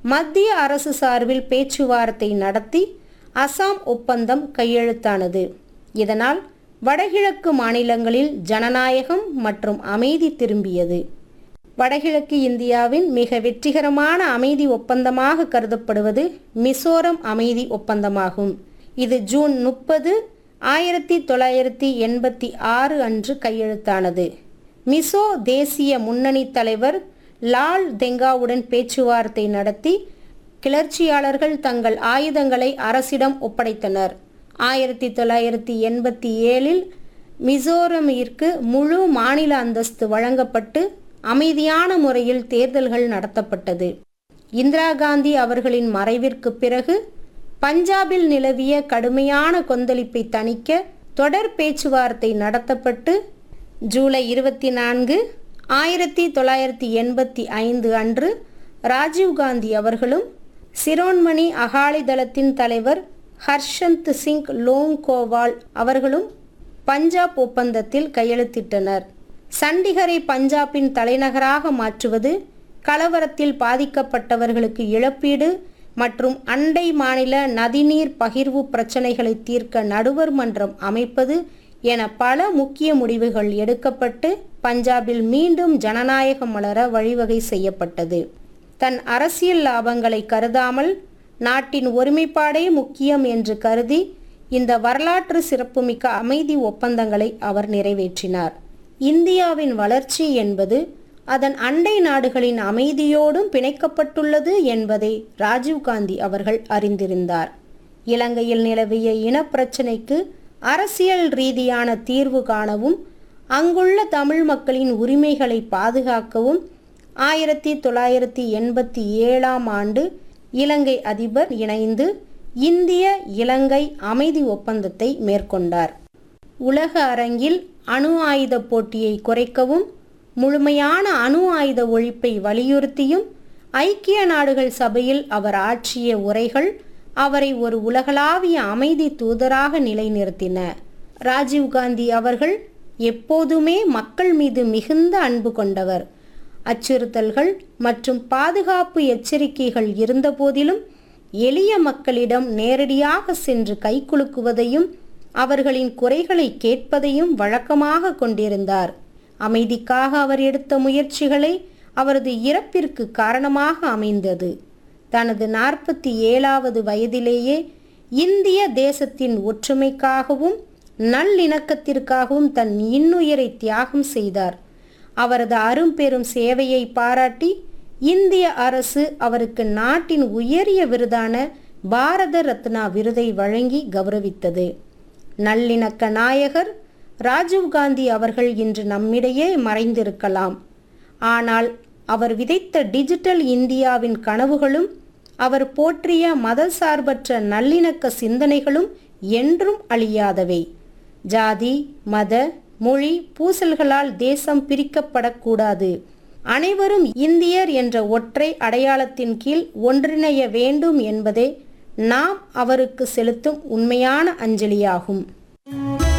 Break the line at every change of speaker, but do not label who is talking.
மத்திய அரசு சார்பில் பேச்சுவார்த்தை நடத்தி அசாம் ஒப்பந்தம் கையெழுத்தானது இதனால் வடகிழக்கு மாநிலங்களில் ஜனநாயகம் மற்றும் அமைதி திரும்பியது வடகிழக்கு இந்தியாவின் மிக வெற்றிகரமான அமைதி ஒப்பந்தமாக கருதப்படுவது மிசோரம் அமைதி ஒப்பந்தமாகும் இது ஜூன் முப்பது ஆயிரத்தி தொள்ளாயிரத்தி எண்பத்தி ஆறு அன்று கையெழுத்தானது மிசோ தேசிய முன்னணி தலைவர் லால் தெங்காவுடன் பேச்சுவார்த்தை நடத்தி கிளர்ச்சியாளர்கள் தங்கள் ஆயுதங்களை அரசிடம் ஒப்படைத்தனர் ஆயிரத்தி தொள்ளாயிரத்தி எண்பத்தி ஏழில் மிசோரமிற்கு முழு மாநில அந்தஸ்து வழங்கப்பட்டு அமைதியான முறையில் தேர்தல்கள் நடத்தப்பட்டது இந்திரா காந்தி அவர்களின் மறைவிற்கு பிறகு பஞ்சாபில் நிலவிய கடுமையான கொந்தளிப்பை தணிக்க தொடர் பேச்சுவார்த்தை நடத்தப்பட்டு ஜூலை இருபத்தி நான்கு ஆயிரத்தி தொள்ளாயிரத்தி எண்பத்தி ஐந்து அன்று ராஜீவ்காந்தி அவர்களும் சிரோன்மணி அகாலிதளத்தின் தலைவர் ஹர்ஷந்த் சிங் லோங்கோவால் அவர்களும் பஞ்சாப் ஒப்பந்தத்தில் கையெழுத்திட்டனர் சண்டிகரை பஞ்சாபின் தலைநகராக மாற்றுவது கலவரத்தில் பாதிக்கப்பட்டவர்களுக்கு இழப்பீடு மற்றும் அண்டை மாநில நதிநீர் பகிர்வு பிரச்சனைகளை தீர்க்க நடுவர் மன்றம் அமைப்பது என பல முக்கிய முடிவுகள் எடுக்கப்பட்டு பஞ்சாபில் மீண்டும் ஜனநாயகம் மலர வழிவகை செய்யப்பட்டது தன் அரசியல் லாபங்களை கருதாமல் நாட்டின் ஒருமைப்பாடே முக்கியம் என்று கருதி இந்த வரலாற்று சிறப்புமிக்க அமைதி ஒப்பந்தங்களை அவர் நிறைவேற்றினார் இந்தியாவின் வளர்ச்சி என்பது அதன் அண்டை நாடுகளின் அமைதியோடும் பிணைக்கப்பட்டுள்ளது என்பதை ராஜீவ்காந்தி அவர்கள் அறிந்திருந்தார் இலங்கையில் நிலவிய இனப்பிரச்சினைக்கு அரசியல் ரீதியான தீர்வு காணவும் அங்குள்ள தமிழ் மக்களின் உரிமைகளை பாதுகாக்கவும் ஆயிரத்தி தொள்ளாயிரத்தி எண்பத்தி ஏழாம் ஆண்டு இலங்கை அதிபர் இணைந்து இந்திய இலங்கை அமைதி ஒப்பந்தத்தை மேற்கொண்டார் உலக அரங்கில் அணு ஆயுத போட்டியை குறைக்கவும் முழுமையான அணு ஆயுத ஒழிப்பை வலியுறுத்தியும் ஐக்கிய நாடுகள் சபையில் அவர் ஆற்றிய உரைகள் அவரை ஒரு உலகளாவிய அமைதி தூதராக நிலைநிறுத்தின ராஜீவ்காந்தி அவர்கள் எப்போதுமே மக்கள் மீது மிகுந்த அன்பு கொண்டவர் அச்சுறுத்தல்கள் மற்றும் பாதுகாப்பு எச்சரிக்கைகள் இருந்தபோதிலும் எளிய மக்களிடம் நேரடியாக சென்று கைகுலுக்குவதையும் அவர்களின் குறைகளை கேட்பதையும் வழக்கமாக கொண்டிருந்தார் அமைதிக்காக அவர் எடுத்த முயற்சிகளை அவரது இறப்பிற்கு காரணமாக அமைந்தது தனது நாற்பத்தி ஏழாவது வயதிலேயே இந்திய தேசத்தின் ஒற்றுமைக்காகவும் நல்லிணக்கத்திற்காகவும் தன் இன்னுயிரை தியாகம் செய்தார் அவரது அரும்பெரும் சேவையை பாராட்டி இந்திய அரசு அவருக்கு நாட்டின் உயரிய விருதான பாரத ரத்னா விருதை வழங்கி கௌரவித்தது நல்லிணக்க நாயகர் ராஜீவ்காந்தி அவர்கள் இன்று நம்மிடையே மறைந்திருக்கலாம் ஆனால் அவர் விதைத்த டிஜிட்டல் இந்தியாவின் கனவுகளும் அவர் போற்றிய மதசார்பற்ற நல்லிணக்க சிந்தனைகளும் என்றும் அழியாதவை ஜாதி மத மொழி பூசல்களால் தேசம் பிரிக்கப்படக்கூடாது அனைவரும் இந்தியர் என்ற ஒற்றை அடையாளத்தின் கீழ் ஒன்றிணைய வேண்டும் என்பதே நாம் அவருக்கு செலுத்தும் உண்மையான அஞ்சலியாகும்